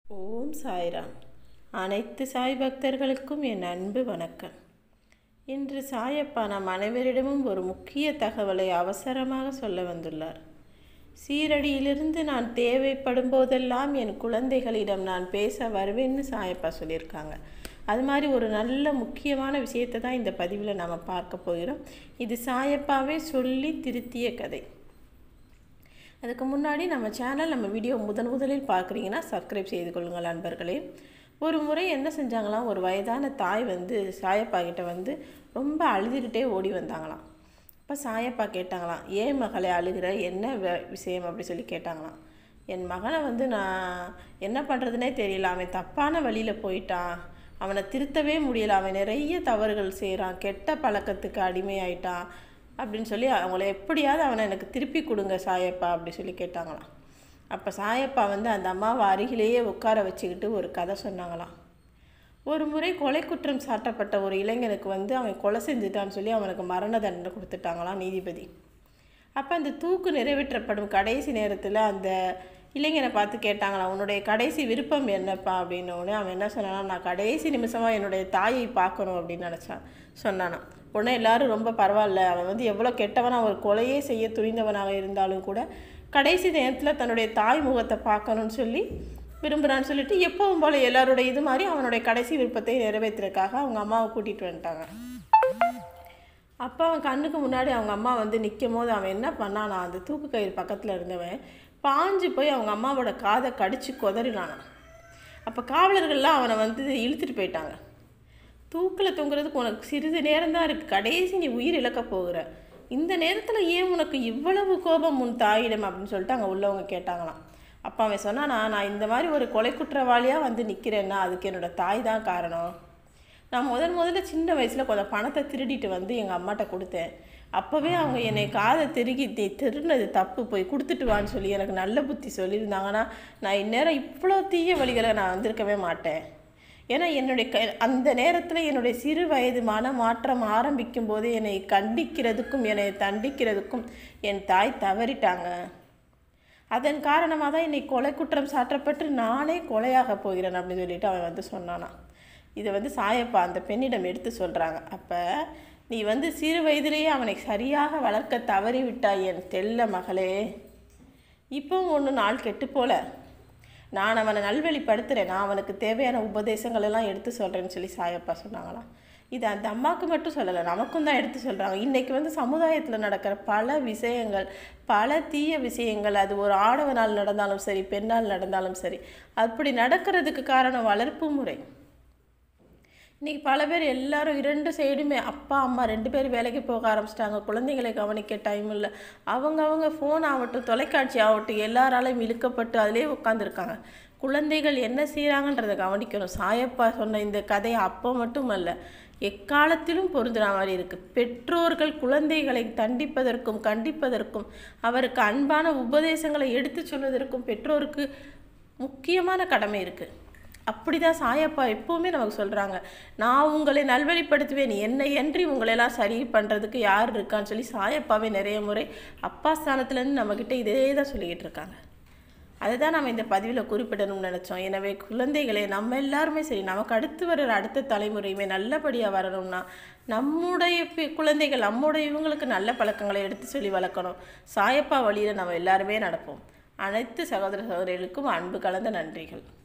ஓம் சாய்ராம் அனைத்து சாய் பக்தர்களுக்கும் என் அன்பு வணக்கம் இன்று சாயப்பா நம் அனைவரிடமும் ஒரு முக்கிய தகவலை அவசரமாக சொல்ல வந்துள்ளார் சீரடியிலிருந்து நான் தேவைப்படும் போதெல்லாம் என் குழந்தைகளிடம் நான் பேச வருவேன்னு சாயப்பா சொல்லியிருக்காங்க அது மாதிரி ஒரு நல்ல முக்கியமான விஷயத்தை தான் இந்த பதிவில் நாம் பார்க்க போகிறோம் இது சாயப்பாவே சொல்லி திருத்திய கதை அதுக்கு முன்னாடி நம்ம சேனல் நம்ம வீடியோ முதன் முதலில் பார்க்குறீங்கன்னா சப்ஸ்கிரைப் செய்து கொள்ளுங்கள் நண்பர்களே ஒரு முறை என்ன செஞ்சாங்களாம் ஒரு வயதான தாய் வந்து சாயப்பா கிட்ட வந்து ரொம்ப அழுதுகிட்டே ஓடி வந்தாங்களாம் அப்போ சாயப்பா கேட்டாங்களாம் ஏன் மகளை அழுகிற என்ன வ- விஷயம் அப்படி சொல்லி கேட்டாங்களாம் என் மகனை வந்து நான் என்ன பண்ணுறதுனே தெரியல அவன் தப்பான வழியில் போயிட்டான் அவனை திருத்தவே முடியல அவன் நிறைய தவறுகள் செய்கிறான் கெட்ட பழக்கத்துக்கு அடிமையாயிட்டான் அப்படின்னு சொல்லி அவங்கள எப்படியாவது அவனை எனக்கு திருப்பி கொடுங்க சாயப்பா அப்படி சொல்லி கேட்டாங்களாம் அப்போ சாயப்பா வந்து அந்த அம்மாவை அருகிலேயே உட்கார வச்சுக்கிட்டு ஒரு கதை சொன்னாங்களாம் ஒரு முறை கொலை குற்றம் சாட்டப்பட்ட ஒரு இளைஞனுக்கு வந்து அவன் கொலை செஞ்சுட்டான்னு சொல்லி அவனுக்கு மரண தண்டனை கொடுத்துட்டாங்களாம் நீதிபதி அப்போ அந்த தூக்கு நிறைவேற்றப்படும் கடைசி நேரத்தில் அந்த இளைஞனை பார்த்து கேட்டாங்களாம் உன்னுடைய கடைசி விருப்பம் என்னப்பா அப்படின்னு உடனே அவன் என்ன சொன்னானா நான் கடைசி நிமிஷமாக என்னுடைய தாயை பார்க்கணும் அப்படின்னு நினச்சான் சொன்னானாம் உடனே எல்லாரும் ரொம்ப பரவாயில்ல அவன் வந்து எவ்வளோ கெட்டவனா ஒரு கொலையே செய்ய துணிந்தவனாக இருந்தாலும் கூட கடைசி நேரத்தில் தன்னுடைய தாய் முகத்தை பார்க்கணும்னு சொல்லி விரும்புகிறான்னு சொல்லிட்டு எப்பவும் போல எல்லாருடைய இது மாதிரி அவனுடைய கடைசி விருப்பத்தை நிறைவேற்றுறதுக்காக அவங்க அம்மாவை கூட்டிகிட்டு வந்துட்டாங்க அப்போ அவன் கண்ணுக்கு முன்னாடி அவங்க அம்மா வந்து நிற்கும் போது அவன் என்ன பண்ணானா அந்த தூக்கு கயிறு பக்கத்தில் இருந்தவன் பாஞ்சு போய் அவங்க அம்மாவோட காதை கடிச்சு கொதறினானான் அப்போ காவலர்கள்லாம் அவனை வந்து இழுத்துட்டு போயிட்டாங்க தூக்கில் தொங்குறதுக்கு உனக்கு சிறிது நேரம் தான் இருக்குது கடைசி நீ உயிர் இழக்க போகிற இந்த நேரத்தில் ஏன் உனக்கு இவ்வளவு கோபம் உன் தாயிடம் அப்படின்னு சொல்லிட்டு அங்கே உள்ளவங்க கேட்டாங்களாம் அப்போ அவன் சொன்னானா நான் இந்த மாதிரி ஒரு கொலை குற்றவாளியாக வந்து நிற்கிறேன்னா அதுக்கு என்னோட தாய் தான் காரணம் நான் முதன் முதல்ல சின்ன வயசில் கொஞ்சம் பணத்தை திருடிட்டு வந்து எங்கள் அம்மாட்ட கொடுத்தேன் அப்போவே அவங்க என்னை காதை திருகி நீ திருடினது தப்பு போய் கொடுத்துட்டு வான்னு சொல்லி எனக்கு நல்ல புத்தி சொல்லியிருந்தாங்கன்னா நான் இந்நேரம் இவ்வளோ தீய வழிகளை நான் வந்திருக்கவே மாட்டேன் ஏன்னா என்னுடைய க அந்த நேரத்தில் என்னுடைய சிறு வயது மன மாற்றம் ஆரம்பிக்கும் போது என்னை கண்டிக்கிறதுக்கும் என்னை தண்டிக்கிறதுக்கும் என் தாய் தவறிட்டாங்க அதன் காரணமாக தான் என்னை கொலை குற்றம் சாற்றப்பட்டு நானே கொலையாக போகிறேன் அப்படின்னு சொல்லிட்டு அவன் வந்து சொன்னானாம் இதை வந்து சாயப்பா அந்த பெண்ணிடம் எடுத்து சொல்கிறாங்க அப்போ நீ வந்து சிறு வயதிலேயே அவனை சரியாக வளர்க்க தவறி விட்டாய் என் தெல்ல மகளே இப்போ ஒன்று நாள் கெட்டு போல நான் அவனை நல்வழிப்படுத்துகிறேன் நான் அவனுக்கு தேவையான உபதேசங்கள் எல்லாம் எடுத்து சொல்கிறேன்னு சொல்லி சாயப்பா சொன்னாங்களாம் இது அந்த அம்மாவுக்கு மட்டும் சொல்லலை நமக்கும் தான் எடுத்து சொல்கிறாங்க இன்றைக்கி வந்து சமுதாயத்தில் நடக்கிற பல விஷயங்கள் பல தீய விஷயங்கள் அது ஒரு ஆடவனால் நடந்தாலும் சரி பெண்ணால் நடந்தாலும் சரி அப்படி நடக்கிறதுக்கு காரணம் வளர்ப்பு முறை இன்றைக்கி பல பேர் எல்லாரும் இரண்டு சைடுமே அப்பா அம்மா ரெண்டு பேரும் வேலைக்கு போக ஆரம்பிச்சிட்டாங்க குழந்தைகளை கவனிக்க டைம் இல்லை அவங்க அவங்க ஃபோன் ஆகட்டும் தொலைக்காட்சி ஆகட்டும் எல்லாராலையும் இழுக்கப்பட்டு அதிலே உட்காந்துருக்காங்க குழந்தைகள் என்ன செய்கிறாங்கன்றதை கவனிக்கணும் சாயப்பா சொன்ன இந்த கதை அப்போ மட்டும் அல்ல எக்காலத்திலும் பொருந்துற மாதிரி இருக்குது பெற்றோர்கள் குழந்தைகளை தண்டிப்பதற்கும் கண்டிப்பதற்கும் அவருக்கு அன்பான உபதேசங்களை எடுத்து சொல்வதற்கும் பெற்றோருக்கு முக்கியமான கடமை இருக்குது அப்படிதான் சாயப்பா எப்பவுமே நமக்கு சொல்கிறாங்க நான் உங்களை நல்வழிப்படுத்துவேன் என்னை என்று உங்களெல்லாம் சரி பண்ணுறதுக்கு யார் இருக்கான்னு சொல்லி சாயப்பாவே நிறைய முறை அப்பா ஸ்தானத்துலேருந்து நம்மக்கிட்ட இதே தான் சொல்லிக்கிட்டு இருக்காங்க அதுதான் நம்ம இந்த பதிவில் குறிப்பிடணும்னு நினச்சோம் எனவே குழந்தைகளே நம்ம எல்லாருமே சரி நமக்கு அடுத்து வர அடுத்த தலைமுறையுமே நல்லபடியாக வரணும்னா நம்முடைய பி- குழந்தைகள் நம்முடைய இவங்களுக்கு நல்ல பழக்கங்களை எடுத்து சொல்லி வளர்க்கணும் சாயப்பா வழியில் நம்ம எல்லாருமே நடப்போம் அனைத்து சகோதர சகோதரிகளுக்கும் அன்பு கலந்த நன்றிகள்